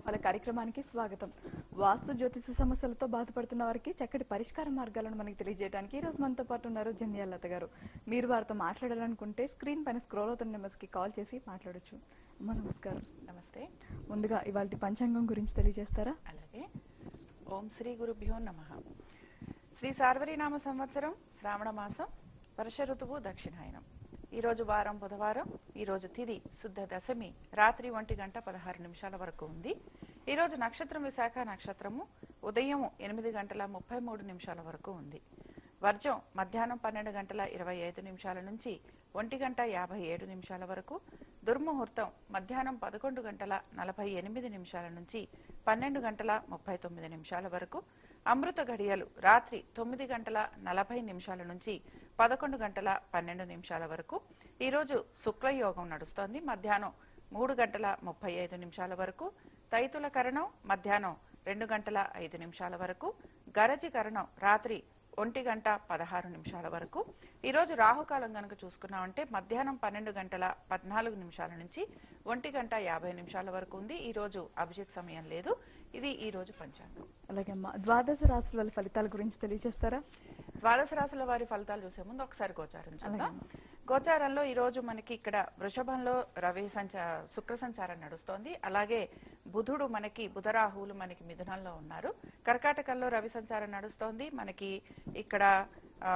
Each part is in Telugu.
వాళ్ళ కార్యక్రమానికి స్వాగతం వాస్తు జ్యోతిష సమస్యలతో బాధపడుతున్న వారికి చక్కటి పరిష్కార మార్గాలను మనకి తెలియజేయడానికి ఈ రోజు మనతో పాటు ఉన్నారు జంధ్యాల లత గారు మీరు వారితో మాట్లాడాలనుకుంటే స్క్రీన్ పైన స్క్రోల్ అవుతున్న నెంబర్స్ కి కాల్ చేసి మాట్లాడొచ్చు అమ్మ నమస్కారం నమస్తే ముందుగా ఇవాళ పంచాంగం గురించి తెలియజేస్తారా అలాగే ఓం శ్రీ గురుభ్యో నమ శ్రీ సార్వరీనామ సంవత్సరం శ్రావణ మాసం వర్ష ఋతువు దక్షిణాయనం ఈరోజు వారం బుధవారం ఈరోజు తిది శుద్ధ దశమి రాత్రి ఒంటి గంట పదహారు నిమిషాల వరకు ఉంది ఈరోజు నక్షత్రం విశాఖ నక్షత్రము ఉదయం ఎనిమిది గంటల ముప్పై మూడు నిమిషాల వరకు ఉంది వర్జం మధ్యాహ్నం పన్నెండు గంటల ఇరవై ఐదు నిమిషాల నుంచి ఒంటి గంట యాభై ఏడు నిమిషాల వరకు దుర్ముహూర్తం మధ్యాహ్నం పదకొండు గంటల నలభై ఎనిమిది నిమిషాల నుంచి పన్నెండు గంటల ముప్పై తొమ్మిది నిమిషాల వరకు అమృత గడియలు రాత్రి తొమ్మిది గంటల నలభై నిమిషాల నుంచి పదకొండు గంటల పన్నెండు నిమిషాల వరకు ఈరోజు శుక్లయోగం నడుస్తోంది మధ్యాహ్నం మూడు గంటల ముప్పై ఐదు నిమిషాల వరకు తైతుల కరణం మధ్యాహ్నం రెండు గంటల ఐదు నిమిషాల వరకు గరజి కరణం రాత్రి ఒంటి గంట పదహారు నిమిషాల వరకు ఈరోజు రాహుకాలం కనుక చూసుకున్నామంటే మధ్యాహ్నం పన్నెండు గంటల పద్నాలుగు నిమిషాల నుంచి ఒంటి గంట యాభై నిమిషాల వరకు ఉంది ఈ రోజు అభిజిత్ సమయం లేదు ఇది ఈ రోజు పంచాంగం అలాగే అమ్మ ద్వాదశ రాశుల వాళ్ళ ఫలితాల గురించి తెలియజేస్తారా ద్వాదశ రాశుల వారి ఫలితాలు చూసే ముందు ఒకసారి గోచారం చూద్దాం అలాగే. గోచారంలో ఈ రోజు మనకి ఇక్కడ వృషభంలో రవి సంచా శుక్ర సంచారం నడుస్తోంది అలాగే బుధుడు మనకి బుధరాహువులు మనకి మిథునంలో ఉన్నారు కర్కాటకంలో రవి సంచారం నడుస్తోంది మనకి ఇక్కడ ఆ,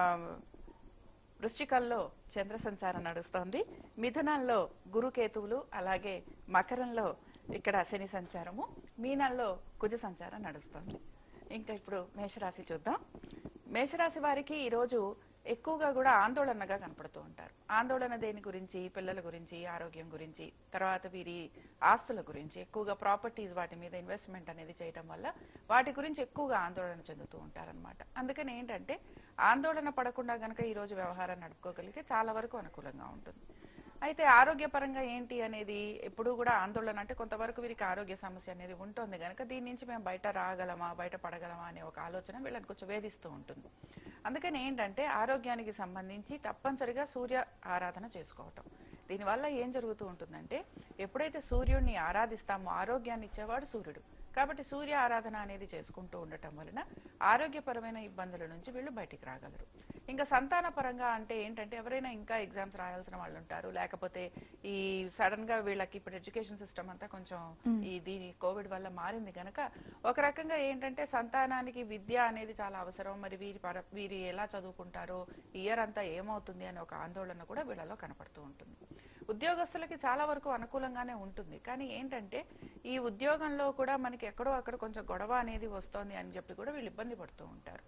వృశ్చికంలో చంద్ర సంచారం నడుస్తోంది మిథునంలో గురుకేతువులు అలాగే మకరంలో ఇక్కడ శని సంచారము మీనంలో కుజ సంచారం నడుస్తోంది ఇంకా ఇప్పుడు మేషరాశి చూద్దాం మేషరాశి వారికి ఈరోజు ఎక్కువగా కూడా ఆందోళనగా కనపడుతూ ఉంటారు ఆందోళన దేని గురించి పిల్లల గురించి ఆరోగ్యం గురించి తర్వాత వీరి ఆస్తుల గురించి ఎక్కువగా ప్రాపర్టీస్ వాటి మీద ఇన్వెస్ట్మెంట్ అనేది చేయటం వల్ల వాటి గురించి ఎక్కువగా ఆందోళన చెందుతూ ఉంటారనమాట అందుకని ఏంటంటే ఆందోళన పడకుండా గనక ఈ రోజు వ్యవహారం నడుపుకోగలిగితే చాలా వరకు అనుకూలంగా ఉంటుంది అయితే ఆరోగ్యపరంగా ఏంటి అనేది ఎప్పుడూ కూడా ఆందోళన అంటే కొంతవరకు వీరికి ఆరోగ్య సమస్య అనేది ఉంటుంది కనుక దీని నుంచి మేము బయట రాగలమా బయట పడగలమా అనే ఒక ఆలోచన వీళ్ళని కొంచెం వేధిస్తూ ఉంటుంది అందుకని ఏంటంటే ఆరోగ్యానికి సంబంధించి తప్పనిసరిగా సూర్య ఆరాధన చేసుకోవటం దీనివల్ల ఏం జరుగుతూ ఉంటుందంటే ఎప్పుడైతే సూర్యుడిని ఆరాధిస్తామో ఆరోగ్యాన్ని ఇచ్చేవాడు సూర్యుడు కాబట్టి సూర్య ఆరాధన అనేది చేసుకుంటూ ఉండటం వలన ఆరోగ్యపరమైన ఇబ్బందుల నుంచి వీళ్ళు బయటికి రాగలరు ఇంకా సంతాన పరంగా అంటే ఏంటంటే ఎవరైనా ఇంకా ఎగ్జామ్స్ రాయాల్సిన వాళ్ళు ఉంటారు లేకపోతే ఈ సడన్ గా వీళ్ళకి ఇప్పుడు ఎడ్యుకేషన్ సిస్టమ్ అంతా కొంచెం ఈ దీని కోవిడ్ వల్ల మారింది గనక ఒక రకంగా ఏంటంటే సంతానానికి విద్య అనేది చాలా అవసరం మరి వీరి పర వీరి ఎలా చదువుకుంటారో ఇయర్ అంతా ఏమవుతుంది అనే ఒక ఆందోళన కూడా వీళ్ళలో కనపడుతూ ఉంటుంది ఉద్యోగస్తులకి చాలా వరకు అనుకూలంగానే ఉంటుంది కానీ ఏంటంటే ఈ ఉద్యోగంలో కూడా మనకి ఎక్కడో అక్కడ కొంచెం గొడవ అనేది వస్తోంది అని చెప్పి కూడా వీళ్ళు ఇబ్బంది పడుతూ ఉంటారు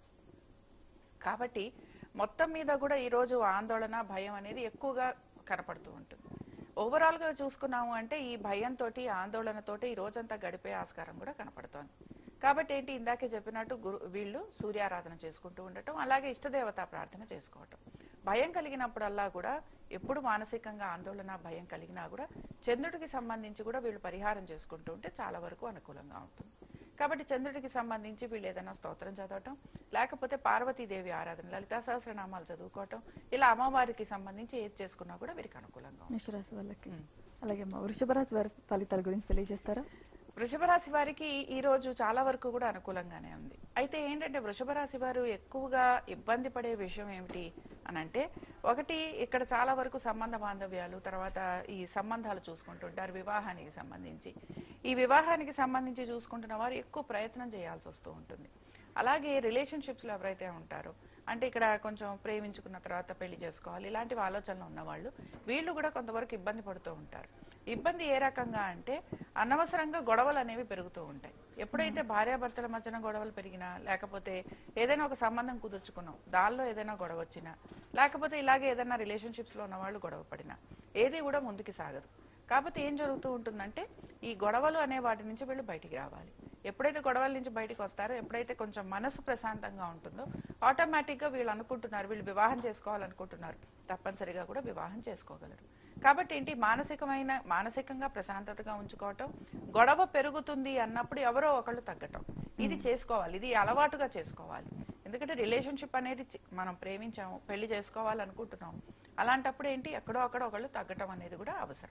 కాబట్టి మొత్తం మీద కూడా ఈ రోజు ఆందోళన భయం అనేది ఎక్కువగా కనపడుతూ ఉంటుంది ఓవరాల్ గా చూసుకున్నాము అంటే ఈ భయంతో ఆందోళనతోటి ఈ రోజంతా గడిపే ఆస్కారం కూడా కనపడుతోంది కాబట్టి ఏంటి ఇందాకే చెప్పినట్టు గురు వీళ్ళు సూర్యారాధన చేసుకుంటూ ఉండటం అలాగే ఇష్టదేవతా ప్రార్థన చేసుకోవటం భయం కలిగినప్పుడల్లా కూడా ఎప్పుడు మానసికంగా ఆందోళన భయం కలిగినా కూడా చంద్రుడికి సంబంధించి కూడా వీళ్ళు పరిహారం చేసుకుంటూ ఉంటే చాలా వరకు అనుకూలంగా ఉంటుంది కాబట్టి చంద్రుడికి సంబంధించి వీళ్ళు ఏదైనా స్తోత్రం చదవటం లేకపోతే పార్వతీదేవి ఆరాధన లలితా సహస్రనామాలు చదువుకోవటం ఇలా అమ్మవారికి సంబంధించి ఏది చేసుకున్నా కూడా వీరికి అనుకూలంగా ఉంటుంది మేషరాశి వాళ్ళకి అలాగే అమ్మ వృషభ రాశి వారి ఫలితాల గురించి తెలియజేస్తారా వృషభ రాశి వారికి ఈ రోజు చాలా వరకు కూడా అనుకూలంగానే ఉంది అయితే ఏంటంటే వృషభ రాశి వారు ఎక్కువగా ఇబ్బంది పడే విషయం ఏమిటి అని అంటే ఒకటి ఇక్కడ చాలా వరకు సంబంధ బాంధవ్యాలు తర్వాత ఈ సంబంధాలు చూసుకుంటుంటారు వివాహానికి సంబంధించి ఈ వివాహానికి సంబంధించి చూసుకుంటున్న వారు ఎక్కువ ప్రయత్నం చేయాల్సి వస్తూ ఉంటుంది అలాగే రిలేషన్షిప్స్ లో ఎవరైతే ఉంటారో అంటే ఇక్కడ కొంచెం ప్రేమించుకున్న తర్వాత పెళ్లి చేసుకోవాలి ఇలాంటి ఆలోచనలు ఉన్నవాళ్ళు వీళ్ళు కూడా కొంతవరకు ఇబ్బంది పడుతూ ఉంటారు ఇబ్బంది ఏ రకంగా అంటే అనవసరంగా గొడవలు అనేవి పెరుగుతూ ఉంటాయి ఎప్పుడైతే భార్యాభర్తల మధ్యన గొడవలు పెరిగినా లేకపోతే ఏదైనా ఒక సంబంధం కుదుర్చుకున్నాం దానిలో ఏదైనా గొడవ వచ్చినా లేకపోతే ఇలాగే ఏదైనా రిలేషన్షిప్స్ లో ఉన్న వాళ్ళు గొడవ పడినా ఏది కూడా ముందుకు సాగదు కాకపోతే ఏం జరుగుతూ ఉంటుందంటే ఈ గొడవలు అనే వాటి నుంచి వీళ్ళు బయటికి రావాలి ఎప్పుడైతే గొడవల నుంచి బయటికి వస్తారో ఎప్పుడైతే కొంచెం మనసు ప్రశాంతంగా ఉంటుందో ఆటోమేటిక్ గా వీళ్ళు అనుకుంటున్నారు వీళ్ళు వివాహం చేసుకోవాలనుకుంటున్నారు తప్పనిసరిగా కూడా వివాహం చేసుకోగలరు కాబట్టి ఏంటి మానసికమైన మానసికంగా ప్రశాంతతగా ఉంచుకోవటం గొడవ పెరుగుతుంది అన్నప్పుడు ఎవరో ఒకళ్ళు తగ్గటం ఇది చేసుకోవాలి ఇది అలవాటుగా చేసుకోవాలి ఎందుకంటే రిలేషన్షిప్ అనేది చి- మనం ప్రేమించాము పెళ్లి చేసుకోవాలనుకుంటున్నాం అలాంటప్పుడు ఏంటి ఎక్కడో అక్కడ ఒకళ్ళు తగ్గటం అనేది కూడా అవసరం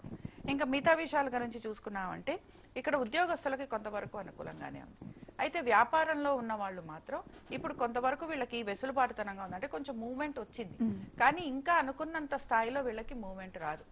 ఇంకా మిగతా విషయాల గురించి చూసుకున్నామంటే ఇక్కడ ఉద్యోగస్తులకి కొంతవరకు అనుకూలంగానే ఉంది అయితే వ్యాపారంలో ఉన్న వాళ్ళు మాత్రం ఇప్పుడు కొంతవరకు వీళ్ళకి వెసులుబాటుతనంగా ఉంది అంటే కొంచెం మూవ్మెంట్ వచ్చింది కానీ ఇంకా అనుకున్నంత స్థాయిలో వీళ్ళకి మూవ్మెంట్ రాదు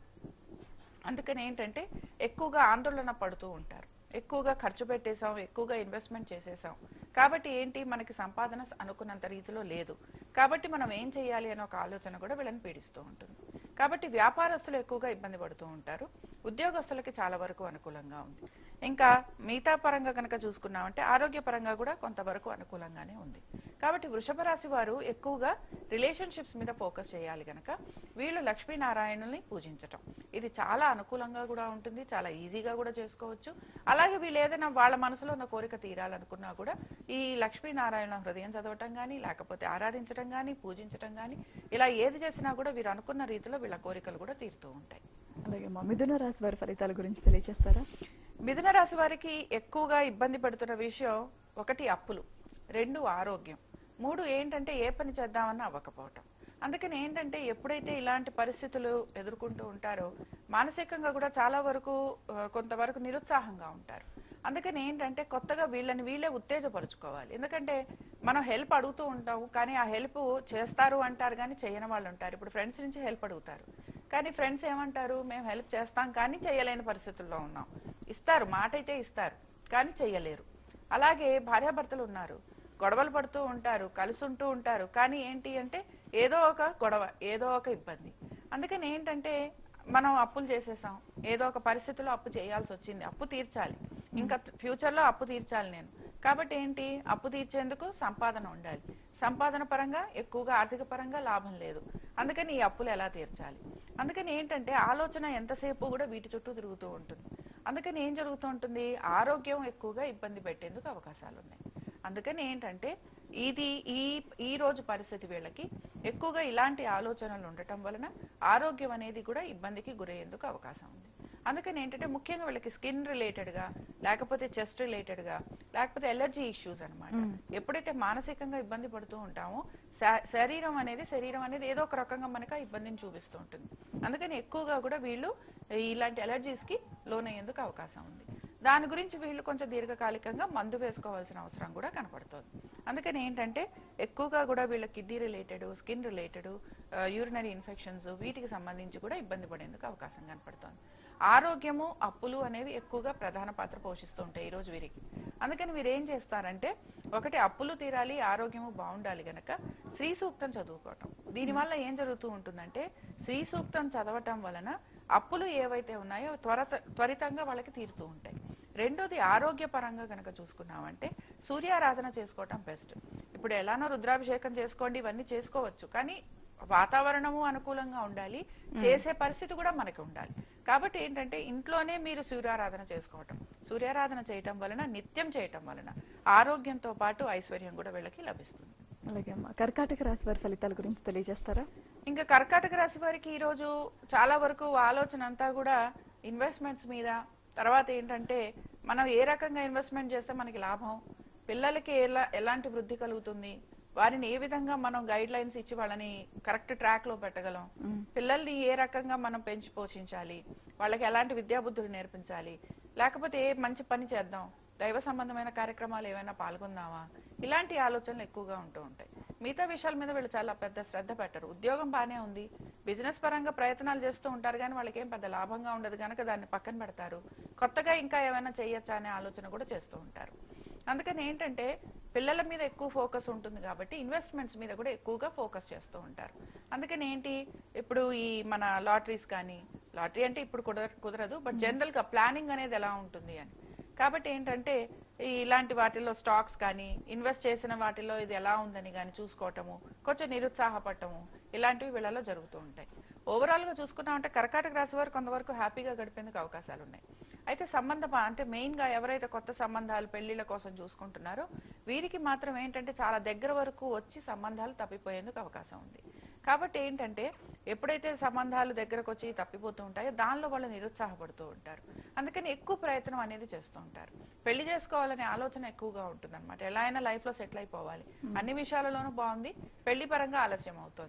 అందుకని ఏంటంటే ఎక్కువగా ఆందోళన పడుతూ ఉంటారు ఎక్కువగా ఖర్చు పెట్టేశాం ఎక్కువగా ఇన్వెస్ట్మెంట్ చేసేసాం కాబట్టి ఏంటి మనకి సంపాదన అనుకున్నంత రీతిలో లేదు కాబట్టి మనం ఏం చేయాలి అనే ఒక ఆలోచన కూడా వీళ్ళని పీడిస్తూ ఉంటుంది కాబట్టి వ్యాపారస్తులు ఎక్కువగా ఇబ్బంది పడుతూ ఉంటారు ఉద్యోగస్తులకి చాలా వరకు అనుకూలంగా ఉంది ఇంకా మిగతా పరంగా కనుక చూసుకున్నామంటే ఆరోగ్య పరంగా కూడా కొంతవరకు అనుకూలంగానే ఉంది కాబట్టి వృషభ రాశి వారు ఎక్కువగా రిలేషన్షిప్స్ మీద ఫోకస్ చేయాలి గనక వీళ్ళు లక్ష్మీనారాయణుల్ని పూజించటం ఇది చాలా అనుకూలంగా కూడా ఉంటుంది చాలా ఈజీగా కూడా చేసుకోవచ్చు అలాగే వీళ్ళు ఏదైనా వాళ్ళ మనసులో ఉన్న కోరిక తీరాలనుకున్నా కూడా ఈ లక్ష్మీనారాయణ హృదయం చదవటం కానీ లేకపోతే ఆరాధించటం కానీ పూజించటం కానీ ఇలా ఏది చేసినా కూడా వీరు అనుకున్న రీతిలో వీళ్ళ కోరికలు కూడా తీరుతూ ఉంటాయి అలాగే మా మిథున రాశి వారి ఫలితాల గురించి తెలియజేస్తారా మిథున రాశి వారికి ఎక్కువగా ఇబ్బంది పడుతున్న విషయం ఒకటి అప్పులు రెండు ఆరోగ్యం మూడు ఏంటంటే ఏ పని చేద్దామన్నా అవ్వకపోవటం అందుకని ఏంటంటే ఎప్పుడైతే ఇలాంటి పరిస్థితులు ఎదుర్కొంటూ ఉంటారో మానసికంగా కూడా చాలా వరకు ఆ, కొంతవరకు నిరుత్సాహంగా ఉంటారు అందుకని ఏంటంటే కొత్తగా వీళ్ళని వీళ్ళే ఉత్తేజపరుచుకోవాలి ఎందుకంటే మనం హెల్ప్ అడుగుతూ ఉంటాము కానీ ఆ హెల్ప్ చేస్తారు అంటారు కానీ చేయని వాళ్ళు ఉంటారు ఇప్పుడు ఫ్రెండ్స్ నుంచి హెల్ప్ అడుగుతారు కానీ ఫ్రెండ్స్ ఏమంటారు మేము హెల్ప్ చేస్తాం కానీ చేయలేని పరిస్థితుల్లో ఉన్నాం ఇస్తారు మాట అయితే ఇస్తారు కానీ చెయ్యలేరు అలాగే భార్యాభర్తలు ఉన్నారు గొడవలు పడుతూ ఉంటారు కలిసి ఉంటూ ఉంటారు కానీ ఏంటి అంటే ఏదో ఒక గొడవ ఏదో ఒక ఇబ్బంది అందుకని ఏంటంటే మనం అప్పులు చేసేసాం ఏదో ఒక పరిస్థితిలో అప్పు చేయాల్సి వచ్చింది అప్పు తీర్చాలి ఇంకా ఫ్యూచర్ లో అప్పు తీర్చాలి నేను కాబట్టి ఏంటి అప్పు తీర్చేందుకు సంపాదన ఉండాలి సంపాదన పరంగా ఎక్కువగా ఆర్థిక పరంగా లాభం లేదు అందుకని ఈ అప్పులు ఎలా తీర్చాలి అందుకని ఏంటంటే ఆలోచన ఎంతసేపు కూడా వీటి చుట్టూ తిరుగుతూ ఉంటుంది అందుకని ఏం జరుగుతూ ఉంటుంది ఆరోగ్యం ఎక్కువగా ఇబ్బంది పెట్టేందుకు అవకాశాలు ఉన్నాయి అందుకని ఏంటంటే ఇది ఈ ఈ రోజు పరిస్థితి వీళ్ళకి ఎక్కువగా ఇలాంటి ఆలోచనలు ఉండటం వలన ఆరోగ్యం అనేది కూడా ఇబ్బందికి గురయ్యేందుకు అవకాశం ఉంది అందుకని ఏంటంటే ముఖ్యంగా వీళ్ళకి స్కిన్ రిలేటెడ్ గా లేకపోతే చెస్ట్ రిలేటెడ్ గా లేకపోతే ఎలర్జీ ఇష్యూస్ అన్నమాట ఎప్పుడైతే మానసికంగా ఇబ్బంది పడుతూ ఉంటామో శా- శరీరం అనేది శరీరం అనేది ఏదో ఒక రకంగా మనకు ఆ ఇబ్బందిని చూపిస్తూ ఉంటుంది అందుకని ఎక్కువగా కూడా వీళ్ళు ఇలాంటి ఎలర్జీస్ కి లోనయ్యేందుకు అవకాశం ఉంది దాని గురించి వీళ్ళు కొంచెం దీర్ఘకాలికంగా మందు వేసుకోవాల్సిన అవసరం కూడా కనపడుతోంది అందుకని ఏంటంటే ఎక్కువగా కూడా వీళ్ళ kidney related skin related urinary infections వీటికి సంబంధించి కూడా ఇబ్బంది పడేందుకు అవకాశం కనపడుతోంది ఆరోగ్యము అప్పులు అనేవి ఎక్కువగా ప్రధాన పాత్ర పోషిస్తూ ఉంటాయి ఈ రోజు వీరికి అందుకని మీరు ఏం చేస్తారంటే ఒకటి అప్పులు తీరాలి ఆరోగ్యము బాగుండాలి గనక శ్రీ సూక్తం చదువుకోవటం దీనివల్ల ఏం జరుగుతూ ఉంటుందంటే శ్రీ సూక్తం చదవటం వలన అప్పులు ఏవైతే ఉన్నాయో త్వరత త్వరితంగా వాళ్ళకి తీరుతూ ఉంటాయి రెండోది ఆరోగ్యపరంగా కనుక చూసుకున్నామంటే సూర్యారాధన చేసుకోవటం బెస్ట్ ఇప్పుడు ఎలానో రుద్రాభిషేకం చేసుకోండి ఇవన్నీ చేసుకోవచ్చు కానీ వాతావరణము అనుకూలంగా ఉండాలి చేసే పరిస్థితి కూడా మనకి ఉండాలి కాబట్టి ఏంటంటే ఇంట్లోనే మీరు సూర్యారాధన చేసుకోవటం సూర్యారాధన చేయటం వలన నిత్యం చేయటం వలన ఆరోగ్యంతో పాటు ఐశ్వర్యం కూడా వీళ్ళకి లభిస్తుంది అలాగే అమ్మా కర్కాటక రాశి వారి ఫలితాల గురించి తెలియజేస్తారా ఇంకా కర్కాటక రాశి వారికి ఈ రోజు చాలా వరకు ఆలోచన అంతా కూడా ఇన్వెస్ట్మెంట్స్ మీద తర్వాత ఏంటంటే మనం ఏ రకంగా ఇన్వెస్ట్మెంట్ చేస్తే మనకి లాభం పిల్లలకి ఎలా ఎలాంటి వృద్ధి కలుగుతుంది వారిని ఏ విధంగా మనం గైడ్ లైన్స్ ఇచ్చి వాళ్ళని కరెక్ట్ ట్రాక్ లో పెట్టగలం పిల్లల్ని ఏ రకంగా మనం పెంచి పోషించాలి వాళ్ళకి ఎలాంటి విద్యాబుద్ధులు నేర్పించాలి లేకపోతే ఏ మంచి పని చేద్దాం దైవ సంబంధమైన కార్యక్రమాలు ఏమైనా పాల్గొందామా ఇలాంటి ఆలోచనలు ఎక్కువగా ఉంటూ ఉంటాయి మిగతా విషయాల మీద వీళ్ళు చాలా పెద్ద శ్రద్ధ పెట్టరు ఉద్యోగం బానే ఉంది బిజినెస్ పరంగా ప్రయత్నాలు చేస్తూ ఉంటారు కానీ వాళ్ళకి ఏం పెద్ద లాభంగా ఉండదు కనుక దాన్ని పక్కన పెడతారు కొత్తగా ఇంకా ఏమైనా చేయొచ్చా అనే ఆలోచన కూడా చేస్తూ ఉంటారు అందుకని ఏంటంటే పిల్లల మీద ఎక్కువ ఫోకస్ ఉంటుంది కాబట్టి ఇన్వెస్ట్మెంట్స్ మీద కూడా ఎక్కువగా ఫోకస్ చేస్తూ ఉంటారు అందుకని ఏంటి ఇప్పుడు ఈ మన లాటరీస్ కానీ లాటరీ అంటే ఇప్పుడు కుదర- కుదరదు బట్ జనరల్ గా ప్లానింగ్ అనేది ఎలా ఉంటుంది అని కాబట్టి ఏంటంటే ఈ ఇలాంటి వాటిల్లో స్టాక్స్ కానీ ఇన్వెస్ట్ చేసిన వాటిల్లో ఇది ఎలా ఉందని కానీ చూసుకోవటము కొంచెం నిరుత్సాహపడటము ఇలాంటివి వీళ్ళలో జరుగుతూ ఉంటాయి ఓవరాల్ గా చూసుకున్నామంటే కర్కాటక రాశి వారు కొంతవరకు హ్యాపీగా గడిపేందుకు అవకాశాలు ఉన్నాయి అయితే సంబంధ అంటే మెయిన్ గా ఎవరైతే కొత్త సంబంధాలు పెళ్లిళ్ళ కోసం చూసుకుంటున్నారో వీరికి మాత్రం ఏంటంటే చాలా దగ్గర వరకు వచ్చి సంబంధాలు తప్పిపోయేందుకు అవకాశం ఉంది కాబట్టి ఏంటంటే ఎప్పుడైతే సంబంధాలు దగ్గరకు వచ్చి తప్పిపోతూ ఉంటాయో దానిలో వాళ్ళు నిరుత్సాహపడుతూ ఉంటారు అందుకని ఎక్కువ ప్రయత్నం అనేది చేస్తూ ఉంటారు పెళ్లి చేసుకోవాలనే ఆలోచన ఎక్కువగా ఉంటుంది అనమాట ఎలా అయినా లైఫ్ లో సెటిల్ అయిపోవాలి అన్ని విషయాలలోనూ బాగుంది పెళ్లి పరంగా ఆలస్యం అవుతుంది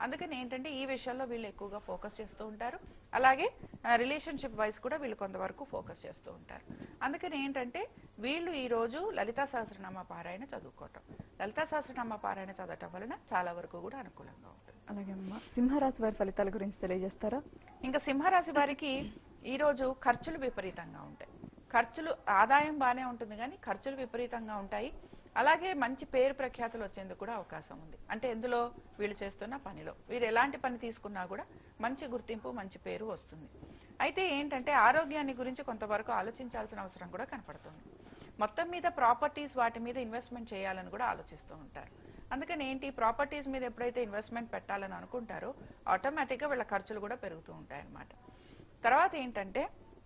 అందుకని ఏంటంటే ఈ విషయాల్లో వీళ్ళు ఎక్కువగా ఫోకస్ చేస్తూ ఉంటారు అలాగే రిలేషన్షిప్ వైజ్ కూడా వీళ్ళు కొంతవరకు ఫోకస్ చేస్తూ ఉంటారు అందుకని ఏంటంటే వీళ్ళు ఈ రోజు లలితా సహస్రనామ పారాయణ చదువుకోవటం లలితా సహస్రనామ పారాయణ చదవటం వలన చాలా వరకు కూడా అనుకూలంగా ఉంటుంది అలాగే అమ్మా సింహరాశి వారి ఫలితాల గురించి తెలియజేస్తారా ఇంకా సింహరాశి వారికి ఈ రోజు ఖర్చులు విపరీతంగా ఉంటాయి ఖర్చులు ఆదాయం బాగానే ఉంటుంది కానీ ఖర్చులు విపరీతంగా ఉంటాయి అలాగే మంచి పేరు ప్రఖ్యాతులు వచ్చేందుకు కూడా అవకాశం ఉంది అంటే ఎందులో వీళ్ళు చేస్తున్న పనిలో వీరు ఎలాంటి పని తీసుకున్నా కూడా మంచి గుర్తింపు మంచి పేరు వస్తుంది అయితే ఏంటంటే ఆరోగ్యాన్ని గురించి కొంతవరకు ఆలోచించాల్సిన అవసరం కూడా కనపడుతుంది మొత్తం మీద ప్రాపర్టీస్ వాటి మీద ఇన్వెస్ట్మెంట్ చేయాలని కూడా ఆలోచిస్తూ ఉంటారు అందుకని ఏంటి ప్రాపర్టీస్ మీద ఎప్పుడైతే ఇన్వెస్ట్మెంట్ పెట్టాలని అనుకుంటారో ఆటోమేటిక్గా వీళ్ళ ఖర్చులు కూడా పెరుగుతూ ఉంటాయి అన్నమాట తర్వాత ఏంటంటే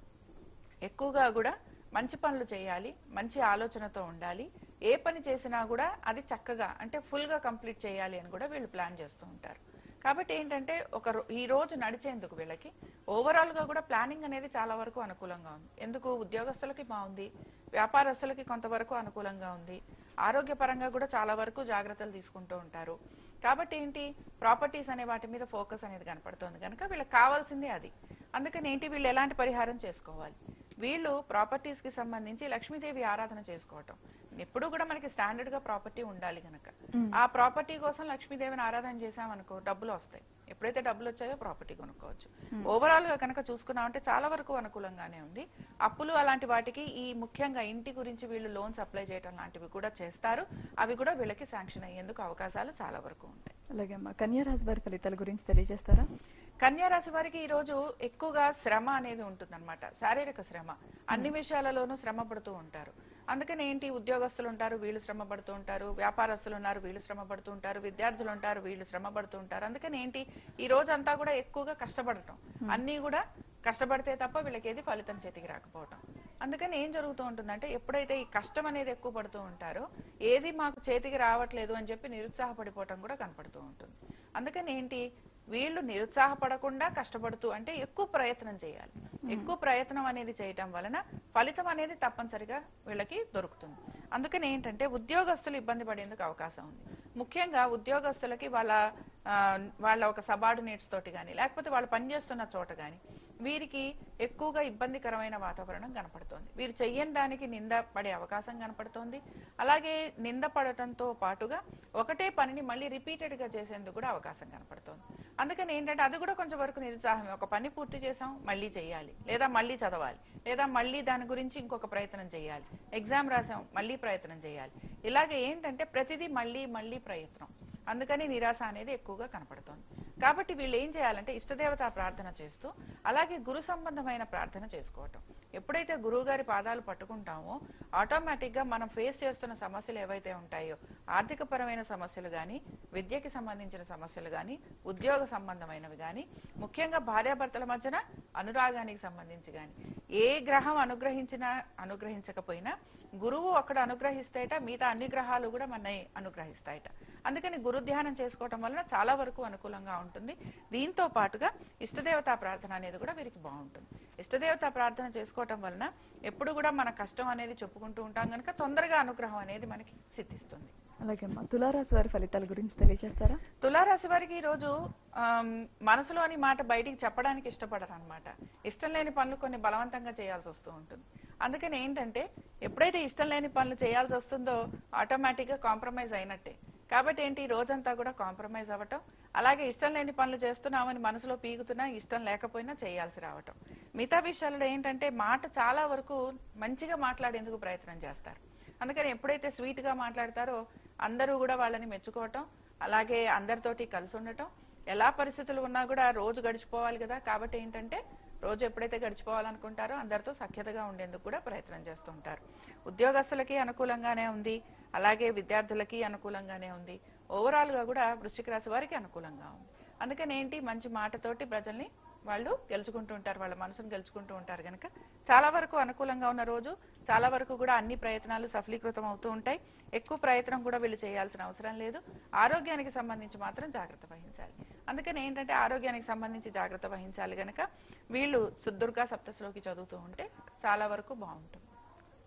ఎక్కువగా కూడా మంచి పనులు చేయాలి మంచి ఆలోచనతో ఉండాలి ఏ పని చేసినా కూడా అది చక్కగా అంటే ఫుల్ గా కంప్లీట్ చేయాలి అని కూడా వీళ్ళు ప్లాన్ చేస్తూ ఉంటారు కాబట్టి ఏంటంటే ఒక రో- ఈ రోజు నడిచేందుకు వీళ్ళకి ఓవరాల్ గా కూడా ప్లానింగ్ అనేది చాలా వరకు అనుకూలంగా ఉంది ఎందుకు ఉద్యోగస్తులకి బాగుంది వ్యాపారస్తులకి కొంతవరకు అనుకూలంగా ఉంది ఆరోగ్యపరంగా కూడా చాలా వరకు జాగ్రత్తలు తీసుకుంటూ ఉంటారు కాబట్టి ఏంటి ప్రాపర్టీస్ అనే వాటి మీద ఫోకస్ అనేది కనపడుతుంది కనుక వీళ్ళకి కావాల్సిందే అది అందుకని ఏంటి వీళ్ళు ఎలాంటి పరిహారం చేసుకోవాలి వీళ్ళు ప్రాపర్టీస్ కి సంబంధించి లక్ష్మీదేవి ఆరాధన చేసుకోవటం ఎప్పుడు కూడా మనకి స్టాండర్డ్ గా ప్రాపర్టీ ఉండాలి గనక ఆ ప్రాపర్టీ కోసం లక్ష్మీదేవిని ఆరాధన చేసామనుకో డబ్బులు వస్తాయి ఎప్పుడైతే డబ్బులు వచ్చాయో ప్రాపర్టీ కొనుక్కోవచ్చు ఓవరాల్ గా కనుక చూసుకున్నామంటే చాలా వరకు అనుకూలంగానే ఉంది అప్పులు అలాంటి వాటికి ఈ ముఖ్యంగా ఇంటి గురించి వీళ్ళు లోన్స్ అప్లై చేయడం లాంటివి కూడా చేస్తారు అవి కూడా వీళ్ళకి శాంక్షన్ అయ్యేందుకు అవకాశాలు చాలా వరకు ఉంటాయి అలాగే అమ్మా కన్యా రాశి వారి ఫలితాల గురించి తెలియజేస్తారా కన్యా రాశి వారికి ఈ రోజు ఎక్కువగా శ్రమ అనేది ఉంటుందన్నమాట శారీరక శ్రమ అన్ని విషయాలలోనూ శ్రమ పడుతూ ఉంటారు అందుకని ఏంటి ఉద్యోగస్తులు ఉంటారు వీళ్ళు శ్రమ పడుతూ ఉంటారు వ్యాపారస్తులు ఉన్నారు వీళ్ళు శ్రమ పడుతూ ఉంటారు విద్యార్థులు ఉంటారు వీళ్ళు శ్రమ పడుతూ ఉంటారు అందుకని ఏంటి ఈ రోజు అంతా కూడా ఎక్కువగా కష్టపడటం అన్ని కూడా కష్టపడితే తప్ప వీళ్ళకి ఏది ఫలితం చేతికి రాకపోవటం అందుకని ఏం జరుగుతూ ఉంటుందంటే ఎప్పుడైతే ఈ కష్టం అనేది ఎక్కువ పడుతూ ఉంటారో ఏది మాకు చేతికి రావట్లేదు అని చెప్పి నిరుత్సాహపడిపోవటం కూడా కనపడుతూ ఉంటుంది అందుకని ఏంటి వీళ్ళు నిరుత్సాహపడకుండా కష్టపడుతూ అంటే ఎక్కువ ప్రయత్నం చేయాలి ఎక్కువ ప్రయత్నం అనేది చేయటం వలన ఫలితం అనేది తప్పనిసరిగా వీళ్ళకి దొరుకుతుంది అందుకని ఏంటంటే ఉద్యోగస్తులు ఇబ్బంది పడేందుకు అవకాశం ఉంది ముఖ్యంగా ఉద్యోగస్తులకి వాళ్ళ ఆ, వాళ్ళ ఒక సబార్డినేట్స్ తోటి కానీ లేకపోతే వాళ్ళు పనిచేస్తున్న చోట కానీ వీరికి ఎక్కువగా ఇబ్బందికరమైన వాతావరణం కనపడుతోంది వీరు చెయ్యని దానికి నింద పడే అవకాశం కనపడుతోంది అలాగే నింద పడటంతో పాటుగా ఒకటే పనిని మళ్ళీ రిపీటెడ్ గా చేసేందుకు కూడా అవకాశం కనపడుతోంది అందుకని ఏంటంటే అది కూడా కొంచెం వరకు నిరుత్సాహమే ఒక పని పూర్తి చేసాం మళ్ళీ చేయాలి లేదా మళ్ళీ చదవాలి లేదా మళ్ళీ దాని గురించి ఇంకొక ప్రయత్నం చేయాలి ఎగ్జామ్ రాసాం మళ్ళీ ప్రయత్నం చేయాలి ఇలాగే ఏంటంటే ప్రతిదీ మళ్ళీ మళ్ళీ ప్రయత్నం అందుకని నిరాశ అనేది ఎక్కువగా కనపడుతోంది కాబట్టి వీళ్ళు ఏం చేయాలంటే ఇష్టదేవత ప్రార్థన చేస్తూ అలాగే గురు సంబంధమైన ప్రార్థన చేసుకోవటం ఎప్పుడైతే గురువు గారి పాదాలు పట్టుకుంటామో ఆటోమేటిక్ గా మనం ఫేస్ చేస్తున్న సమస్యలు ఏవైతే ఉంటాయో ఆర్థిక పరమైన సమస్యలు గాని విద్యకి సంబంధించిన సమస్యలు గాని ఉద్యోగ సంబంధమైనవి గాని ముఖ్యంగా భార్యాభర్తల మధ్యన అనురాగానికి సంబంధించి గాని ఏ గ్రహం అనుగ్రహించినా అనుగ్రహించకపోయినా గురువు అక్కడ అనుగ్రహిస్తేట మిగతా అన్ని గ్రహాలు కూడా మన అనుగ్రహిస్తాయట అందుకని గురు ధ్యానం చేసుకోవటం వలన చాలా వరకు అనుకూలంగా ఉంటుంది దీంతో పాటుగా ఇష్టదేవతా ప్రార్థన అనేది కూడా వీరికి బాగుంటుంది ఇష్టదేవతా ప్రార్థన చేసుకోవటం వలన ఎప్పుడు కూడా మన కష్టం అనేది చెప్పుకుంటూ ఉంటాం కనుక తొందరగా అనుగ్రహం అనేది మనకి సిద్ధిస్తుంది అలాగే అమ్మా తులారాశి వారి ఫలితాల గురించి తెలియజేస్తారా తులారాశి వారికి ఈ రోజు ఆమ్, మనసులోని మాట బయటికి చెప్పడానికి ఇష్టపడరు అనమాట ఇష్టం లేని పనులు కొన్ని బలవంతంగా చేయాల్సి వస్తూ ఉంటుంది అందుకని ఏంటంటే ఎప్పుడైతే ఇష్టం లేని పనులు చేయాల్సి వస్తుందో ఆటోమేటిక్ గా కాంప్రమైజ్ అయినట్టే కాబట్టి ఏంటి ఈ రోజంతా కూడా కాంప్రమైజ్ అవ్వటం అలాగే ఇష్టం లేని పనులు చేస్తున్నామని మనసులో పీకుతున్నా ఇష్టం లేకపోయినా చేయాల్సి రావటం మిగతా విషయాలలో ఏంటంటే మాట చాలా వరకు మంచిగా మాట్లాడేందుకు ప్రయత్నం చేస్తారు అందుకని ఎప్పుడైతే స్వీట్ గా మాట్లాడతారో అందరూ కూడా వాళ్ళని మెచ్చుకోవటం అలాగే అందరితోటి కలిసి ఉండటం ఎలా పరిస్థితులు ఉన్నా కూడా రోజు గడిచిపోవాలి కదా కాబట్టి ఏంటంటే రోజు ఎప్పుడైతే గడిచిపోవాలనుకుంటారో అందరితో సఖ్యతగా ఉండేందుకు కూడా ప్రయత్నం చేస్తూ ఉంటారు ఉద్యోగస్తులకి అనుకూలంగానే ఉంది అలాగే విద్యార్థులకి అనుకూలంగానే ఉంది ఓవరాల్ గా కూడా వృశ్చిక రాశి వారికి అనుకూలంగా ఉంది అందుకని ఏంటి మంచి మాటతోటి ప్రజల్ని వాళ్ళు గెలుచుకుంటూ ఉంటారు వాళ్ళ మనసును గెలుచుకుంటూ ఉంటారు కనుక చాలా వరకు అనుకూలంగా ఉన్న రోజు చాలా వరకు కూడా అన్ని ప్రయత్నాలు సఫలీకృతం అవుతూ ఉంటాయి ఎక్కువ ప్రయత్నం కూడా వీళ్ళు చేయాల్సిన అవసరం లేదు ఆరోగ్యానికి సంబంధించి మాత్రం జాగ్రత్త వహించాలి అందుకని ఏంటంటే ఆరోగ్యానికి సంబంధించి జాగ్రత్త వహించాలి గనక వీళ్ళు సుదుర్గా సప్తశ్లోకి చదువుతూ ఉంటే చాలా వరకు బాగుంటుంది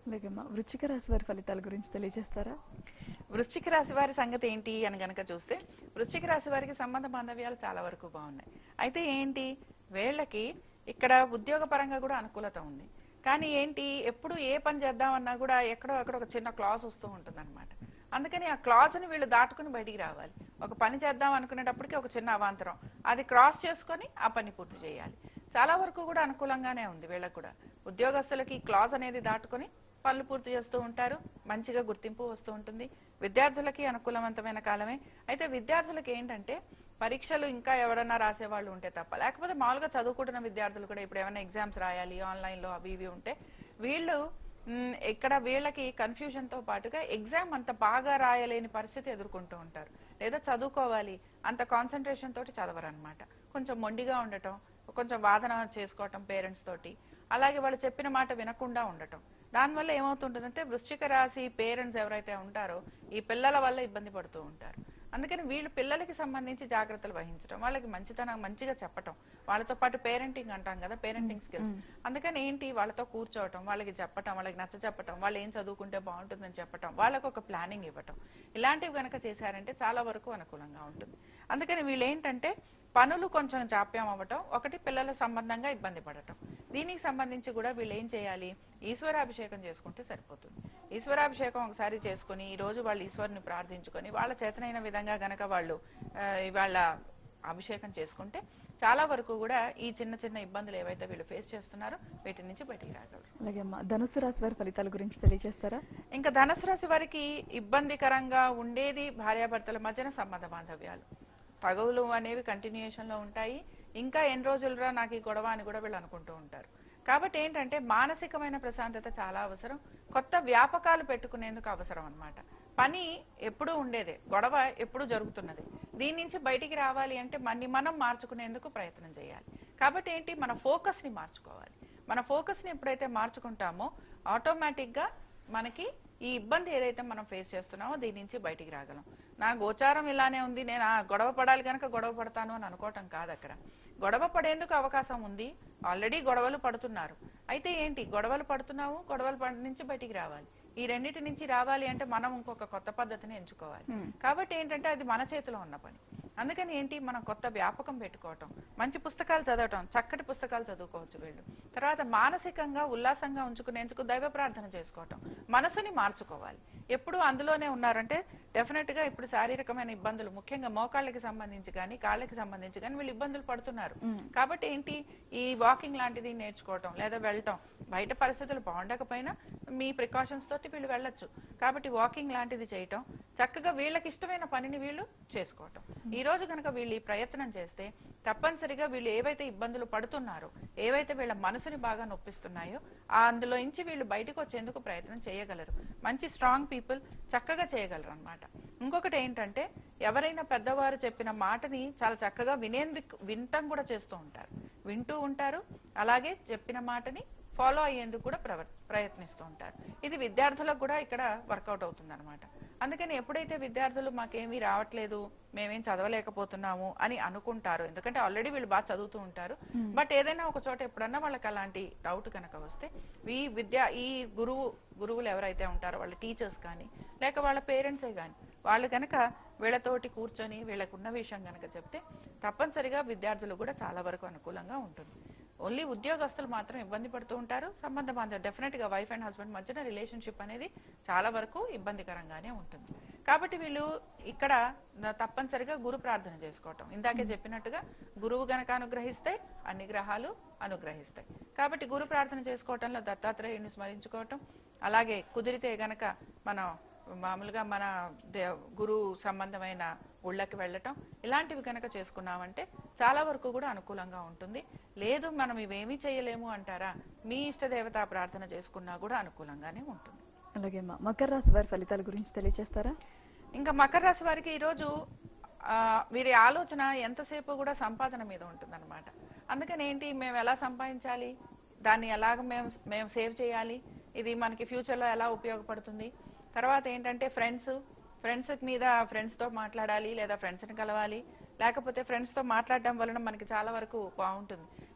అలాగేమ్మా వృచ్చిక రాశి వారి ఫలితాల గురించి తెలియజేస్తారా వృశ్చిక రాశి వారి సంగతి ఏంటి అని గనక చూస్తే వృశ్చిక రాశి వారికి సంబంధ బాంధవ్యాలు చాలా వరకు బాగున్నాయి అయితే ఏంటి వీళ్ళకి ఇక్కడ ఉద్యోగ పరంగా కూడా అనుకూలత ఉంది కానీ ఏంటి ఎప్పుడు ఏ పని చేద్దామన్నా కూడా ఎక్కడో అక్కడ ఒక చిన్న క్లాస్ వస్తూ ఉంటుంది అందుకని ఆ క్లాజ్ ని వీళ్ళు దాటుకుని బయటికి రావాలి ఒక పని చేద్దాం అనుకునేటప్పటికి ఒక చిన్న అవాంతరం అది క్రాస్ చేసుకొని ఆ పని పూర్తి చేయాలి చాలా వరకు కూడా అనుకూలంగానే ఉంది వీళ్ళకు కూడా ఉద్యోగస్తులకి ఈ క్లాజ్ అనేది దాటుకొని పనులు పూర్తి చేస్తూ ఉంటారు మంచిగా గుర్తింపు వస్తూ ఉంటుంది విద్యార్థులకి అనుకూలవంతమైన కాలమే అయితే విద్యార్థులకి ఏంటంటే పరీక్షలు ఇంకా ఎవరన్నా రాసే వాళ్ళు ఉంటే తప్ప లేకపోతే మామూలుగా చదువుకుంటున్న విద్యార్థులు కూడా ఇప్పుడు ఏమైనా ఎగ్జామ్స్ రాయాలి ఆన్లైన్ లో అవి ఇవి ఉంటే వీళ్ళు మ్, ఇక్కడ వీళ్ళకి కన్ఫ్యూజన్ తో పాటుగా ఎగ్జామ్ అంత బాగా రాయలేని పరిస్థితి ఎదుర్కొంటూ ఉంటారు లేదా చదువుకోవాలి అంత కాన్సన్ట్రేషన్ తోటి చదవరనమాట కొంచెం మొండిగా ఉండటం కొంచెం వాదన చేసుకోవటం పేరెంట్స్ తోటి అలాగే వాళ్ళు చెప్పిన మాట వినకుండా ఉండటం దానివల్ల ఏమవుతుంటుందంటే వృశ్చిక రాశి పేరెంట్స్ ఎవరైతే ఉంటారో ఈ పిల్లల వల్ల ఇబ్బంది పడుతూ ఉంటారు అందుకని వీళ్ళు పిల్లలకి సంబంధించి జాగ్రత్తలు వహించడం వాళ్ళకి మంచితనం మంచిగా చెప్పటం వాళ్ళతో పాటు పేరెంటింగ్ అంటాం కదా పేరెంటింగ్ స్కిల్స్ అందుకని ఏంటి వాళ్ళతో కూర్చోవటం వాళ్ళకి చెప్పటం వాళ్ళకి నచ్చ చెప్పటం వాళ్ళు ఏం చదువుకుంటే బాగుంటుందని చెప్పటం వాళ్ళకు ఒక ప్లానింగ్ ఇవ్వటం ఇలాంటివి గనక చేశారంటే చాలా వరకు అనుకూలంగా ఉంటుంది అందుకని వీళ్ళు ఏంటంటే పనులు కొంచెం జాప్యం అవ్వటం ఒకటి పిల్లల సంబంధంగా ఇబ్బంది పడటం దీనికి సంబంధించి కూడా వీళ్ళు ఏం చేయాలి ఈశ్వరాభిషేకం చేసుకుంటే సరిపోతుంది ఈశ్వరాభిషేకం ఒకసారి చేసుకుని ఈ రోజు వాళ్ళు ఈశ్వరుని ప్రార్థించుకొని వాళ్ళ చేతనైన విధంగా గనక వాళ్ళు ఆ, ఇవాళ అభిషేకం చేసుకుంటే చాలా వరకు కూడా ఈ చిన్న చిన్న ఇబ్బందులు ఏవైతే వీళ్ళు ఫేస్ చేస్తున్నారో వీటి నుంచి బయటికి రాగలరు అలాగేమ్మా ధనుసు రాశి వారి ఫలితాల గురించి తెలియజేస్తారా ఇంకా ధనుసు రాశి వారికి ఇబ్బందికరంగా ఉండేది భార్యాభర్తల మధ్యన సంబంధ బాంధవ్యాలు తగవులు అనేవి కంటిన్యూషన్ లో ఉంటాయి ఇంకా ఎన్ని రోజులురా నాకు ఈ గొడవ అని కూడా వీళ్ళు అనుకుంటూ ఉంటారు కాబట్టి ఏంటంటే మానసికమైన ప్రశాంతత చాలా అవసరం కొత్త వ్యాపకాలు పెట్టుకునేందుకు అవసరం అన్నమాట పని ఎప్పుడూ ఉండేదే గొడవ ఎప్పుడూ జరుగుతున్నది దీని నుంచి బయటికి రావాలి అంటే మన్ని మనం మార్చుకునేందుకు ప్రయత్నం చేయాలి కాబట్టి ఏంటి మన ఫోకస్ ని మార్చుకోవాలి మన ఫోకస్ ని ఎప్పుడైతే మార్చుకుంటామో ఆటోమేటిక్ గా మనకి ఈ ఇబ్బంది ఏదైతే మనం ఫేస్ చేస్తున్నామో దీని నుంచి బయటికి రాగలం నా గోచారం ఇలానే ఉంది నేను ఆ గొడవ పడాలి కనుక గొడవ పడతాను అని అనుకోవటం కాదు అక్కడ గొడవ పడేందుకు అవకాశం ఉంది ఆల్రెడీ గొడవలు పడుతున్నారు అయితే ఏంటి గొడవలు పడుతున్నావు గొడవల పడ నుంచి బయటికి రావాలి ఈ రెండింటి నుంచి రావాలి అంటే మనం ఇంకొక కొత్త పద్ధతిని ఎంచుకోవాలి కాబట్టి ఏంటంటే అది మన చేతిలో ఉన్న పని అందుకని ఏంటి మనం కొత్త వ్యాపకం పెట్టుకోవటం మంచి పుస్తకాలు చదవటం చక్కటి పుస్తకాలు చదువుకోవచ్చు వీళ్ళు తర్వాత మానసికంగా ఉల్లాసంగా ఉంచుకునేందుకు దైవ ప్రార్థన చేసుకోవటం మనసుని మార్చుకోవాలి ఎప్పుడు అందులోనే ఉన్నారంటే డెఫినెట్ గా ఇప్పుడు శారీరకమైన ఇబ్బందులు ముఖ్యంగా మోకాళ్ళకి సంబంధించి కానీ కాళ్ళకి సంబంధించి కానీ వీళ్ళు ఇబ్బందులు పడుతున్నారు కాబట్టి ఏంటి ఈ వాకింగ్ లాంటిది నేర్చుకోవటం లేదా వెళ్ళటం బయట పరిస్థితులు బాగుండకపోయినా మీ ప్రికాషన్స్ తోటి వీళ్ళు వెళ్ళొచ్చు కాబట్టి వాకింగ్ లాంటిది చేయటం చక్కగా వీళ్ళకి ఇష్టమైన పనిని వీళ్ళు చేసుకోవటం ఈ రోజు కనుక వీళ్ళు ఈ ప్రయత్నం చేస్తే తప్పనిసరిగా వీళ్ళు ఏవైతే ఇబ్బందులు పడుతున్నారో ఏవైతే వీళ్ళ మనసుని బాగా నొప్పిస్తున్నాయో ఆ అందులో నుంచి వీళ్ళు బయటకు వచ్చేందుకు ప్రయత్నం చేయగలరు మంచి స్ట్రాంగ్ పీపుల్ చక్కగా చేయగలరు అన్నమాట ఇంకొకటి ఏంటంటే ఎవరైనా పెద్దవారు చెప్పిన మాటని చాలా చక్కగా వినేందుకు వినటం కూడా చేస్తూ ఉంటారు వింటూ ఉంటారు అలాగే చెప్పిన మాటని ఫాలో అయ్యేందుకు కూడా ప్రవ- ప్రయత్నిస్తూ ఉంటారు ఇది విద్యార్థులకు కూడా ఇక్కడ వర్కౌట్ అవుతుంది అనమాట అందుకని ఎప్పుడైతే విద్యార్థులు మాకేమీ రావట్లేదు మేమేం చదవలేకపోతున్నాము అని అనుకుంటారు ఎందుకంటే ఆల్రెడీ వీళ్ళు బాగా చదువుతూ ఉంటారు బట్ ఏదైనా ఒక చోట ఎప్పుడన్నా వాళ్ళకి అలాంటి డౌట్ కనుక వస్తే ఈ విద్య ఈ గురువు గురువులు ఎవరైతే ఉంటారో వాళ్ళ టీచర్స్ కానీ లేక వాళ్ళ పేరెంట్సే కానీ వాళ్ళు కనుక వీళ్ళతోటి కూర్చొని వీళ్ళకున్న విషయం కనుక చెప్తే తప్పనిసరిగా విద్యార్థులు కూడా చాలా వరకు అనుకూలంగా ఉంటుంది ఓన్లీ ఉద్యోగస్తులు మాత్రం ఇబ్బంది పడుతూ ఉంటారు సంబంధ బాంధవం డెఫినెట్ గా వైఫ్ అండ్ హస్బెండ్ మధ్యన రిలేషన్షిప్ అనేది చాలా వరకు ఇబ్బందికరంగానే ఉంటుంది కాబట్టి వీళ్ళు ఇక్కడ న- తప్పనిసరిగా గురు ప్రార్థన చేసుకోవటం ఇందాకే చెప్పినట్టుగా గురువు గనక అనుగ్రహిస్తే అన్ని గ్రహాలు అనుగ్రహిస్తాయి కాబట్టి గురు ప్రార్థన చేసుకోవటంలో దత్తాత్రేయుని స్మరించుకోవటం అలాగే కుదిరితే గనక మనం మామూలుగా మన దే- గురువు సంబంధమైన గుళ్ళకి వెళ్ళటం ఇలాంటివి కనుక చేసుకున్నామంటే చాలా వరకు కూడా అనుకూలంగా ఉంటుంది లేదు మనం ఇవేమీ చేయలేము అంటారా మీ ఇష్ట దేవతా ప్రార్థన చేసుకున్నా కూడా అనుకూలంగానే ఉంటుంది అలాగేమ్మా మకర రాశి వారి ఫలితాల గురించి తెలియజేస్తారా ఇంకా మకర రాశి వారికి ఈరోజు ఆ, వీరి ఆలోచన ఎంతసేపు కూడా సంపాదన మీద ఉంటుందన్నమాట అందుకని ఏంటి మేము ఎలా సంపాదించాలి దాన్ని ఎలాగ మేము మేము సేవ్ చేయాలి ఇది మనకి ఫ్యూచర్లో ఎలా ఉపయోగపడుతుంది తర్వాత ఏంటంటే ఫ్రెండ్స్ ఫ్రెండ్స్ మీద ఫ్రెండ్స్ తో మాట్లాడాలి లేదా ఫ్రెండ్స్ ని కలవాలి లేకపోతే ఫ్రెండ్స్ తో మాట్లాడడం వలన మనకి చాలా వరకు బాగుంటుంది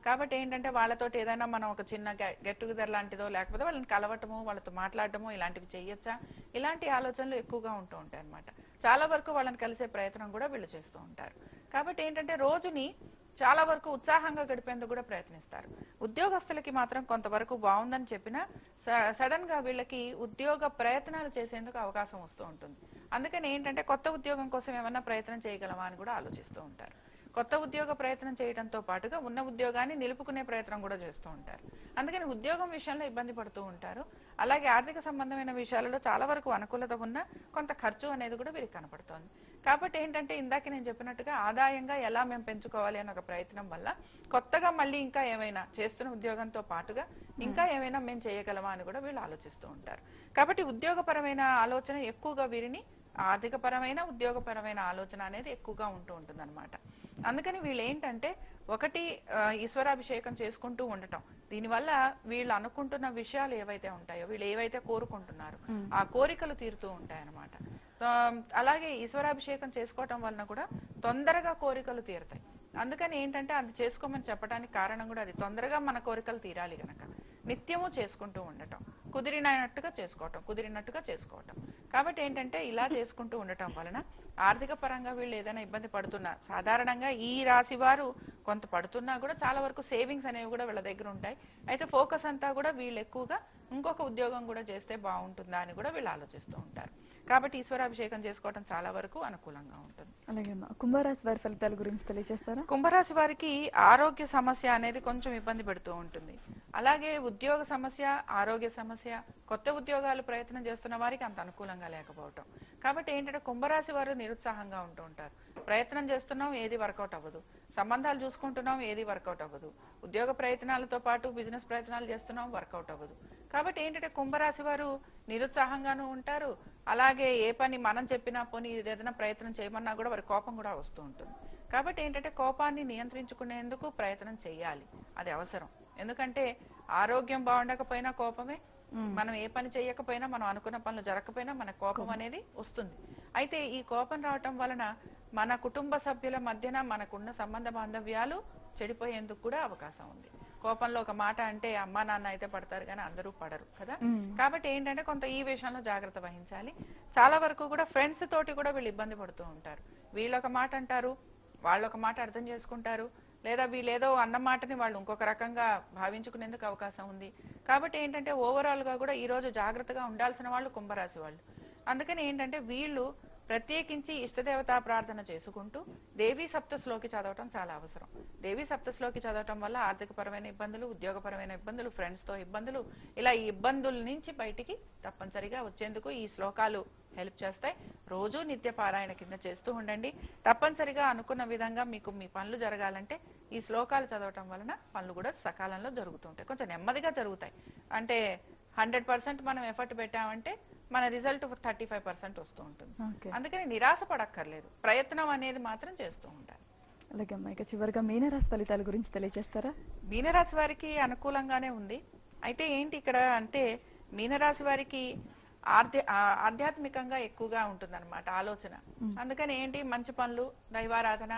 కాబట్టి ఏంటంటే వాళ్ళతోటి ఏదైనా మనం ఒక చిన్న గెట్ టుగెదర్ లాంటిదో లేకపోతే వాళ్ళని కలవటము వాళ్ళతో మాట్లాడటము ఇలాంటివి చేయొచ్చా ఇలాంటి ఆలోచనలు ఎక్కువగా ఉంటూ ఉంటాయి అన్నమాట చాలా వరకు వాళ్ళని కలిసే ప్రయత్నం కూడా వీళ్ళు చేస్తూ ఉంటారు కాబట్టి ఏంటంటే రోజుని చాలా వరకు ఉత్సాహంగా గడిపేందుకు కూడా ప్రయత్నిస్తారు ఉద్యోగస్తులకి మాత్రం కొంతవరకు బాగుందని చెప్పినా సడన్ గా వీళ్ళకి ఉద్యోగ ప్రయత్నాలు చేసేందుకు అవకాశం వస్తూ ఉంటుంది అందుకని ఏంటంటే కొత్త ఉద్యోగం కోసం ఏమన్నా ప్రయత్నం చేయగలమా అని కూడా ఆలోచిస్తూ ఉంటారు కొత్త ఉద్యోగ ప్రయత్నం చేయడంతో పాటుగా ఉన్న ఉద్యోగాన్ని నిలుపుకునే ప్రయత్నం కూడా చేస్తూ ఉంటారు అందుకని ఉద్యోగం విషయంలో ఇబ్బంది పడుతూ ఉంటారు అలాగే ఆర్థిక సంబంధమైన విషయాలలో చాలా వరకు అనుకూలత ఉన్న కొంత ఖర్చు అనేది కూడా వీరికి కనపడుతోంది కాబట్టి ఏంటంటే ఇందాక నేను చెప్పినట్టుగా ఆదాయంగా ఎలా మేము పెంచుకోవాలి అనే ఒక ప్రయత్నం వల్ల కొత్తగా మళ్ళీ ఇంకా ఏమైనా చేస్తున్న ఉద్యోగంతో పాటుగా ఇంకా ఏమైనా మేము చేయగలమా అని కూడా వీళ్ళు ఆలోచిస్తూ ఉంటారు కాబట్టి ఉద్యోగపరమైన ఆలోచన ఎక్కువగా వీరిని ఆర్థిక పరమైన ఉద్యోగపరమైన ఆలోచన అనేది ఎక్కువగా ఉంటూ ఉంటుంది అందుకని వీళ్ళు ఏంటంటే ఒకటి ఆ, ఈశ్వరాభిషేకం చేసుకుంటూ ఉండటం దీనివల్ల వీళ్ళు అనుకుంటున్న విషయాలు ఏవైతే ఉంటాయో వీళ్ళు ఏవైతే కోరుకుంటున్నారో ఆ కోరికలు తీరుతూ ఉంటాయన్నమాట ఆ, అలాగే ఈశ్వరాభిషేకం చేసుకోవటం వలన కూడా తొందరగా కోరికలు తీరుతాయి అందుకని ఏంటంటే అది చేసుకోమని చెప్పడానికి కారణం కూడా అది తొందరగా మన కోరికలు తీరాలి గనక నిత్యము చేసుకుంటూ ఉండటం కుదిరినట్టుగా చేసుకోవటం కుదిరినట్టుగా చేసుకోవటం కాబట్టి ఏంటంటే ఇలా చేసుకుంటూ ఉండటం వలన ఆర్థిక పరంగా వీళ్ళు ఏదైనా ఇబ్బంది పడుతున్నా సాధారణంగా ఈ రాశి వారు కొంత పడుతున్నా కూడా చాలా వరకు సేవింగ్స్ అనేవి కూడా వీళ్ళ దగ్గర ఉంటాయి అయితే ఫోకస్ అంతా కూడా వీళ్ళు ఎక్కువగా ఇంకొక ఉద్యోగం కూడా చేస్తే బాగుంటుందా అని కూడా వీళ్ళు ఆలోచిస్తూ ఉంటారు కాబట్టి ఈశ్వరాభిషేకం చేసుకోవటం చాలా వరకు అనుకూలంగా ఉంటుంది అలాగే అమ్మా కుంభరాశి వారి ఫలితాల గురించి తెలియజేస్తారా కుంభరాశి వారికి ఆరోగ్య సమస్య అనేది కొంచెం ఇబ్బంది పెడుతూ ఉంటుంది అలాగే ఉద్యోగ సమస్య ఆరోగ్య సమస్య కొత్త ఉద్యోగాలు ప్రయత్నం చేస్తున్న వారికి అంత అనుకూలంగా లేకపోవటం కాబట్టి ఏంటంటే కుంభరాశి వారు నిరుత్సాహంగా ఉంటూ ఉంటారు ప్రయత్నం చేస్తున్నాం ఏది వర్కౌట్ అవ్వదు సంబంధాలు చూసుకుంటున్నాం ఏది వర్కౌట్ అవ్వదు ఉద్యోగ ప్రయత్నాలతో పాటు బిజినెస్ ప్రయత్నాలు చేస్తున్నాం వర్కౌట్ అవ్వదు కాబట్టి ఏంటంటే కుంభరాశి వారు నిరుత్సాహంగానూ ఉంటారు అలాగే ఏ పని మనం చెప్పినా పోనీ ఇది ఏదైనా ప్రయత్నం చేయమన్నా కూడా వారి కోపం కూడా వస్తూ ఉంటుంది కాబట్టి ఏంటంటే కోపాన్ని నియంత్రించుకునేందుకు ప్రయత్నం చేయాలి అది అవసరం ఎందుకంటే ఆరోగ్యం బాగుండకపోయినా కోపమే మనం ఏ పని చేయకపోయినా మనం అనుకున్న పనులు జరగకపోయినా మన కోపం అనేది వస్తుంది అయితే ఈ కోపం రావటం వలన మన కుటుంబ సభ్యుల మధ్యన మనకున్న సంబంధ బాంధవ్యాలు చెడిపోయేందుకు కూడా అవకాశం ఉంది కోపంలో ఒక మాట అంటే అమ్మా నాన్న అయితే పడతారు కానీ అందరూ పడరు కదా కాబట్టి ఏంటంటే కొంత ఈ విషయంలో జాగ్రత్త వహించాలి చాలా వరకు కూడా ఫ్రెండ్స్ తోటి కూడా వీళ్ళు ఇబ్బంది పడుతూ ఉంటారు వీళ్ళు ఒక మాట అంటారు వాళ్ళు ఒక మాట అర్థం చేసుకుంటారు లేదా వీళ్ళేదో అన్న మాటని వాళ్ళు ఇంకొక రకంగా భావించుకునేందుకు అవకాశం ఉంది కాబట్టి ఏంటంటే ఓవరాల్ గా కూడా ఈ రోజు జాగ్రత్తగా ఉండాల్సిన వాళ్ళు కుంభరాశి వాళ్ళు అందుకని ఏంటంటే వీళ్ళు ప్రత్యేకించి ఇష్టదేవతా ప్రార్థన చేసుకుంటూ దేవీ సప్తశ్లోకి చదవటం చాలా అవసరం దేవీ సప్తశ్లోకి చదవటం వల్ల ఆర్థికపరమైన ఇబ్బందులు ఉద్యోగపరమైన ఇబ్బందులు ఫ్రెండ్స్ తో ఇబ్బందులు ఇలా ఈ ఇబ్బందుల నుంచి బయటికి తప్పనిసరిగా వచ్చేందుకు ఈ శ్లోకాలు హెల్ప్ చేస్తాయి రోజు నిత్య పారాయణ కింద చేస్తూ ఉండండి తప్పనిసరిగా అనుకున్న విధంగా మీకు మీ పనులు జరగాలంటే ఈ శ్లోకాలు చదవటం వలన పనులు కూడా సకాలంలో జరుగుతూ ఉంటాయి కొంచెం నెమ్మదిగా జరుగుతాయి అంటే హండ్రెడ్ పర్సెంట్ మనం ఎఫర్ట్ పెట్టామంటే మన రిజల్ట్ థర్టీ ఫైవ్ పర్సెంట్ వస్తూ ఉంటుంది ఓకే అందుకని నిరాశ పడక్కర్లేదు ప్రయత్నం అనేది మాత్రం చేస్తూ ఉండాలి అలాగే అమ్మా ఇక చివరిగా మీనరాశి ఫలితాల గురించి తెలియజేస్తారా మీనరాశి వారికి అనుకూలంగానే ఉంది అయితే ఏంటి ఇక్కడ అంటే మీనరాశి వారికి ఆధ్య ఆ- ఆధ్యాత్మికంగా ఎక్కువగా ఉంటుందన్నమాట ఆలోచన అందుకని ఏంటి మంచి పనులు దైవారాధన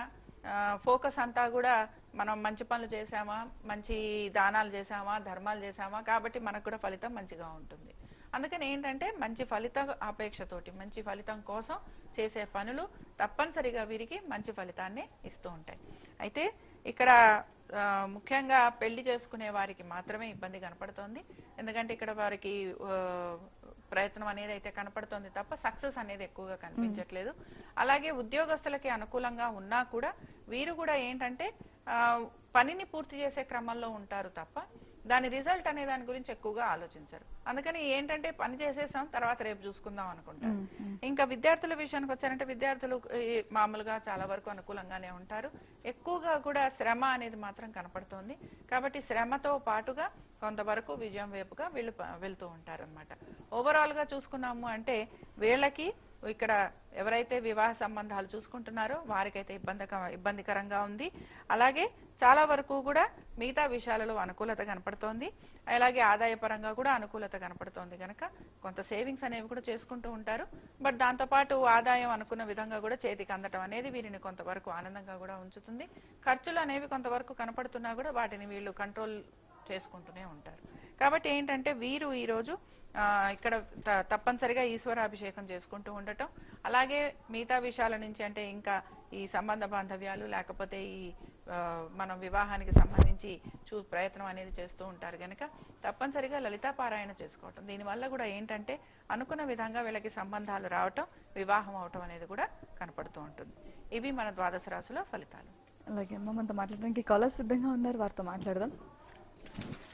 ఫోకస్ అంతా కూడా మనం మంచి పనులు చేసామా మంచి దానాలు చేసామా ధర్మాలు చేసామా కాబట్టి మనకు కూడా ఫలితం మంచిగా ఉంటుంది అందుకని ఏంటంటే మంచి ఫలిత అపేక్షతోటి మంచి ఫలితం కోసం చేసే పనులు తప్పనిసరిగా వీరికి మంచి ఫలితాన్ని ఇస్తూ ఉంటాయి అయితే ఇక్కడ ఆ, ముఖ్యంగా పెళ్లి చేసుకునే వారికి మాత్రమే ఇబ్బంది కనపడుతోంది ఎందుకంటే ఇక్కడ వారికి ఆ, ప్రయత్నం అనేది అయితే కనపడుతోంది తప్ప సక్సెస్ అనేది ఎక్కువగా కనిపించట్లేదు అలాగే ఉద్యోగస్తులకి అనుకూలంగా ఉన్నా కూడా వీరు కూడా ఏంటంటే ఆ, పనిని పూర్తి చేసే క్రమంలో ఉంటారు తప్ప దాని రిజల్ట్ అనే దాని గురించి ఎక్కువగా ఆలోచించరు అందుకని ఏంటంటే పని చేసేసాం తర్వాత రేపు చూసుకుందాం అనుకుంటారు ఇంకా విద్యార్థుల విషయానికి వచ్చారంటే విద్యార్థులు ఈ, మామూలుగా చాలా వరకు అనుకూలంగానే ఉంటారు ఎక్కువగా కూడా శ్రమ అనేది మాత్రం కనపడుతోంది కాబట్టి శ్రమతో పాటుగా కొంతవరకు విజయం వైపుగా వీళ్ళు ప- వెళ్తూ ఉంటారు అనమాట ఓవరాల్ గా చూసుకున్నాము అంటే వీళ్ళకి ఇక్కడ ఎవరైతే వివాహ సంబంధాలు చూసుకుంటున్నారో వారికైతే ఇబ్బందిక ఇబ్బందికరంగా ఉంది అలాగే చాలా వరకు కూడా మిగతా విషయాలలో అనుకూలత కనపడుతోంది అలాగే ఆదాయ పరంగా కూడా అనుకూలత కనపడుతోంది కనుక కొంత సేవింగ్స్ అనేవి కూడా చేసుకుంటూ ఉంటారు బట్ దాంతోపాటు ఆదాయం అనుకున్న విధంగా కూడా చేతికి అందటం అనేది వీరిని కొంతవరకు ఆనందంగా కూడా ఉంచుతుంది ఖర్చులు అనేవి కొంతవరకు కనపడుతున్నా కూడా వాటిని వీళ్ళు కంట్రోల్ చేసుకుంటూనే ఉంటారు కాబట్టి ఏంటంటే వీరు ఈరోజు ఆ, ఇక్కడ త- తప్పనిసరిగా ఈశ్వరాభిషేకం చేసుకుంటూ ఉండటం అలాగే మిగతా విషయాల నుంచి అంటే ఇంకా ఈ సంబంధ బాంధవ్యాలు లేకపోతే ఈ ఆ, మనం వివాహానికి సంబంధించి చూ ప్రయత్నం అనేది చేస్తూ ఉంటారు కనుక తప్పనిసరిగా లలితా పారాయణ చేసుకోవటం దీనివల్ల కూడా ఏంటంటే అనుకున్న విధంగా వీళ్ళకి సంబంధాలు రావటం వివాహం అవటం అనేది కూడా కనపడుతూ ఉంటుంది ఇవి మన ద్వాదశ రాశుల ఫలితాలు అలాగే అమ్మ మనతో మాట్లాడడానికి కాలర్ సిద్ధంగా ఉన్నారు వారితో మాట్లాడదాం